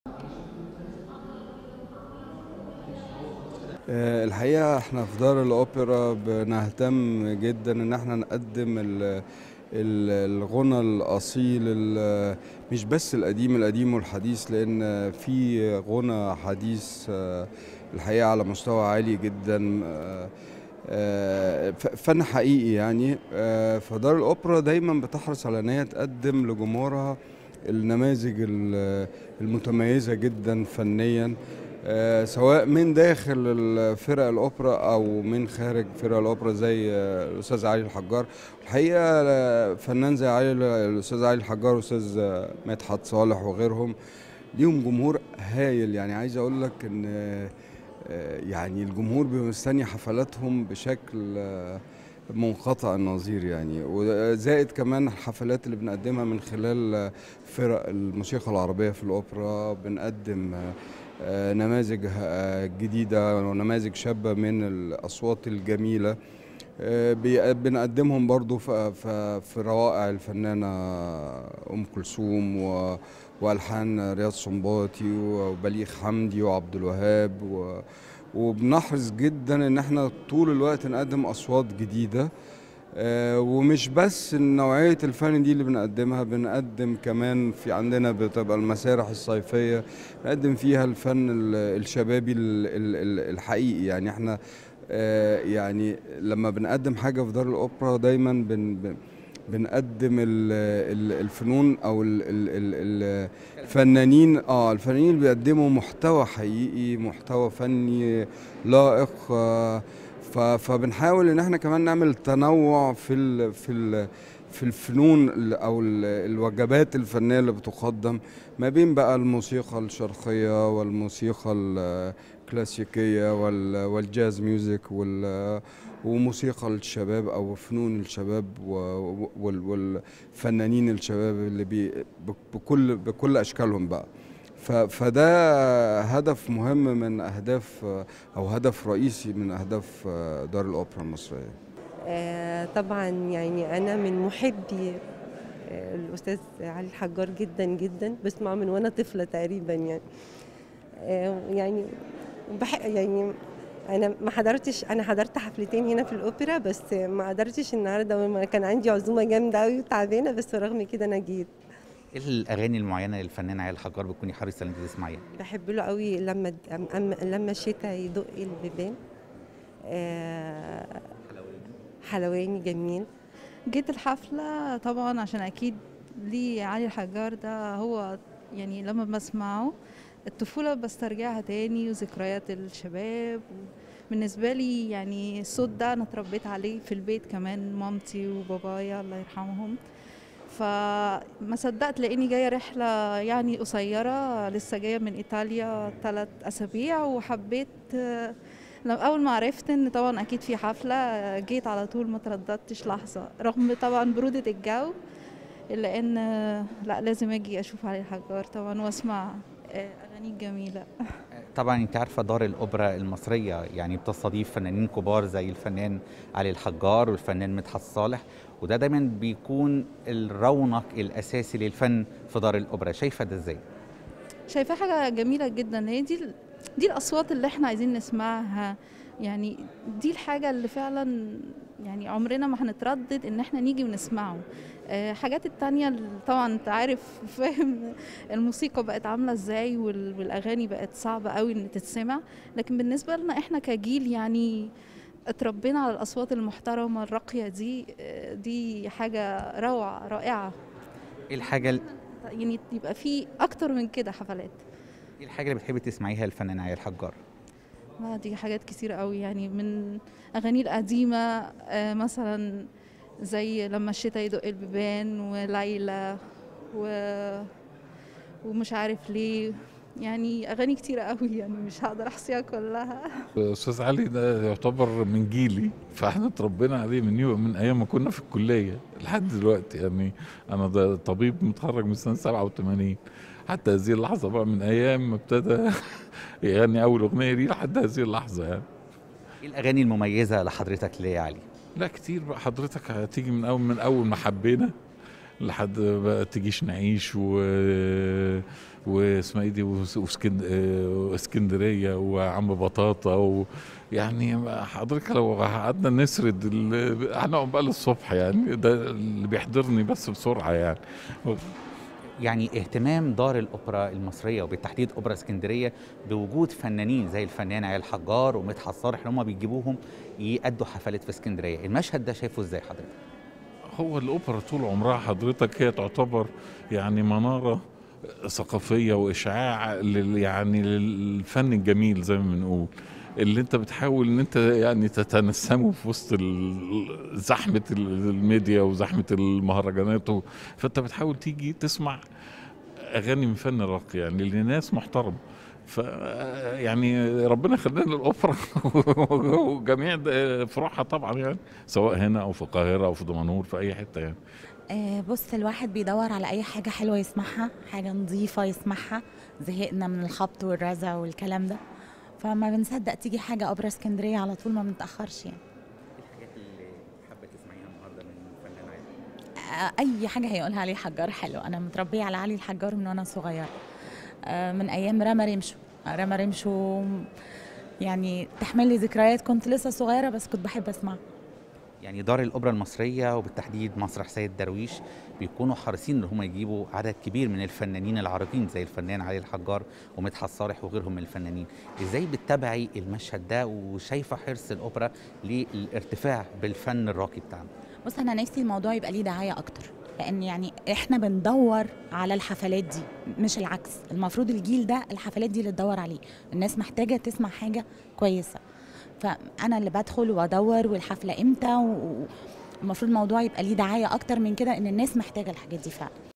آه، الحقيقة احنا في دار الأوبرا بنهتم جدا ان احنا نقدم ال- ال- الغنى الأصيل ال- مش بس القديم القديم والحديث لأن في غنى حديث آه، الحقيقة على مستوى عالي جدا آه، آه، ف- فن حقيقي يعني آه، فدار الأوبرا دايما بتحرص على ان هي تقدم لجمهورها النماذج ال- المتميزة جدا فنيا آه، سواء من داخل الفرق الاوبرا او من خارج فرق الاوبرا زي آه، الاستاذ علي الحجار الحقيقه آه، فنان زي علي الاستاذ علي الحجار والاستاذ آه، مدحت صالح وغيرهم ليهم جمهور هايل يعني عايز اقول لك ان آه، آه، يعني الجمهور بيبقى مستني حفلاتهم بشكل آه، منقطع النظير يعني وزائد كمان الحفلات اللي بنقدمها من خلال آه، فرق الموسيقى العربية في الأوبرا بنقدم آه، آه، نماذج آه، جديدة ونماذج شابة من الأصوات الجميلة آه، بي- بنقدمهم برضو ف- ف- في روائع الفنانة أم كلثوم و- وألحان رياض سنباطي وبليغ حمدي وعبد الوهاب و- وبنحرص جدا ان احنا طول الوقت نقدم اصوات جديده آه، ومش بس نوعية الفن دي اللي بنقدمها بنقدم كمان في عندنا بتبقى المسارح الصيفية نقدم فيها الفن ال- الشبابي ال- ال- ال- الحقيقي يعني احنا آه، يعني لما بنقدم حاجة في دار الأوبرا دايما بن بن- بنقدم ال- ال- الفنون او ال- ال- ال- ال- الفنانين اه الفنانين اللي بيقدموا محتوى حقيقي محتوى فني لائق آه، ف- فبنحاول ان احنا كمان نعمل تنوع في ال في ال في الفنون ال- او ال- الوجبات الفنيه اللي بتقدم ما بين بقى الموسيقى الشرقيه والموسيقى الكلاسيكيه وال- والجاز ميوزك وال وموسيقى الشباب او فنون الشباب و- وال- والفنانين الشباب اللي بي بكل بكل اشكالهم بقى ف- فده هدف مهم من اهداف او هدف رئيسي من اهداف دار الاوبرا المصريه آه، طبعا يعني انا من محبي آه، الاستاذ علي الحجار جدا جدا بسمعه من وانا طفله تقريبا يعني آه، يعني بح يعني انا ما حضرتش انا حضرت حفلتين هنا في الاوبرا بس ما قدرتش النهارده ما كان عندي عزومه جامده قوي وتعبانه بس رغم كده انا جيت ايه الاغاني المعينه للفنان علي الحجار بتكوني حريصه ان انت تسمعيها بحب له قوي لما أم- أم- لما الشتاء يدق البيبان آه، حلواني جميل جيت الحفلة طبعا عشان أكيد لي علي الحجار ده هو يعني لما بسمعه الطفولة بسترجعها تاني وذكريات الشباب بالنسبة لي يعني الصوت ده أنا اتربيت عليه في البيت كمان مامتي وبابايا الله يرحمهم فما صدقت لاني جايه رحله يعني قصيره لسه جايه من ايطاليا ثلاث اسابيع وحبيت آه، لما اول ما عرفت ان طبعا اكيد في حفله آه، جيت على طول ما ترددتش لحظه رغم طبعا بروده الجو الا ان آه، لا لازم اجي اشوف علي الحجار طبعا واسمع آه، اغانيه الجميله طبعا انت عارفه دار الاوبرا المصريه يعني بتستضيف فنانين كبار زي الفنان علي الحجار والفنان مدحت صالح وده دايما بيكون الرونق الاساسي للفن في دار الاوبرا شايفه ده ازاي شايفاه حاجة جميلة جدا هي دي ال- دي الأصوات اللي احنا عايزين نسمعها يعني دي الحاجة اللي فعلا يعني عمرنا ما هنتردد ان احنا نيجي ونسمعه آه، حاجات التانية اللي طبعا انت عارف فاهم الموسيقى بقت عاملة ازاي وال- والاغاني بقت صعبة قوي ان تتسمع لكن بالنسبة لنا احنا كجيل يعني اتربينا على الاصوات المحترمة الراقية دي آه، دي حاجة روعة رائعة ايه الحاجه ال- يعني يبقى في اكتر من كده حفلات ايه الحاجه اللي بتحبي تسمعيها للفنان علي الحجار ما دي حاجات كتيرة قوي يعني من أغاني القديمة آه، مثلا زي لما الشتا يدق البيبان وليلى و... ومش عارف ليه يعني أغاني كتيرة قوي يعني مش هقدر أحصيها كلها استاذ علي ده يعتبر من جيلي فاحنا اتربينا عليه من يوم من ايام ما كنا في الكليه لحد دلوقتي يعني انا ده طبيب متخرج من سنه 87 حتى هذه اللحظه بقى من ايام ما ابتدى يغني اول اغنيه دي لحد هذه اللحظه يعني ايه الاغاني المميزه لحضرتك ليه يا علي لا كتير بقى حضرتك هتيجي من اول من اول ما حبينا لحد بقى تجيش نعيش و واسمها ايه دي وس- واسكند... آه، واسكندريه وعم بطاطا و... يعني حضرتك لو قعدنا نسرد ال- هنقعد بقى للصبح يعني ده اللي بيحضرني بس بسرعه يعني يعني اهتمام دار الاوبرا المصريه وبالتحديد اوبرا اسكندريه بوجود فنانين زي الفنان علي الحجار ومدحت صالح اللي هم بيجيبوهم يأدوا حفلات في اسكندريه المشهد ده شايفه ازاي حضرتك هو الاوبرا طول عمرها حضرتك هي تعتبر يعني مناره ثقافيه واشعاع لل يعني للفن الجميل زي ما بنقول اللي انت بتحاول ان انت يعني تتنسمه في وسط ال- زحمه الميديا وزحمه المهرجانات و- فانت بتحاول تيجي تسمع اغاني من فن الراقي يعني لناس محترمه ف يعني ربنا خلينا للاوبرا وجميع ده فروعها طبعا يعني سواء هنا او في القاهره او في دمنهور في اي حته يعني آه، بص الواحد بيدور على اي حاجه حلوه يسمعها حاجه نظيفه يسمعها زهقنا من الخبط والرزع والكلام ده فما بنصدق تيجي حاجه اوبرا اسكندريه على طول ما بنتاخرش يعني الحاجات اللي حابه تسمعيها النهارده من الفنان علي آه، اي حاجه هيقولها علي الحجار حلو انا متربيه على علي الحجار من وانا صغيره آه، من ايام رما رمشو رما رمشو يعني تحمل لي ذكريات كنت لسه صغيره بس كنت بحب اسمعها يعني دار الاوبرا المصريه وبالتحديد مسرح سيد درويش بيكونوا حريصين ان هم يجيبوا عدد كبير من الفنانين العارضين زي الفنان علي الحجار ومدحت صالح وغيرهم من الفنانين ازاي بتتابعي المشهد ده وشايفه حرص الاوبرا للارتفاع بالفن الراقي بتاعنا بص انا نفسي الموضوع يبقى ليه دعايه اكتر لان يعني احنا بندور على الحفلات دي مش العكس المفروض الجيل ده الحفلات دي اللي تدور عليه الناس محتاجه تسمع حاجه كويسه فانا اللي بدخل وادور والحفله امتى و- والمفروض الموضوع يبقى ليه دعايه اكتر من كده ان الناس محتاجه الحاجات دي فعلا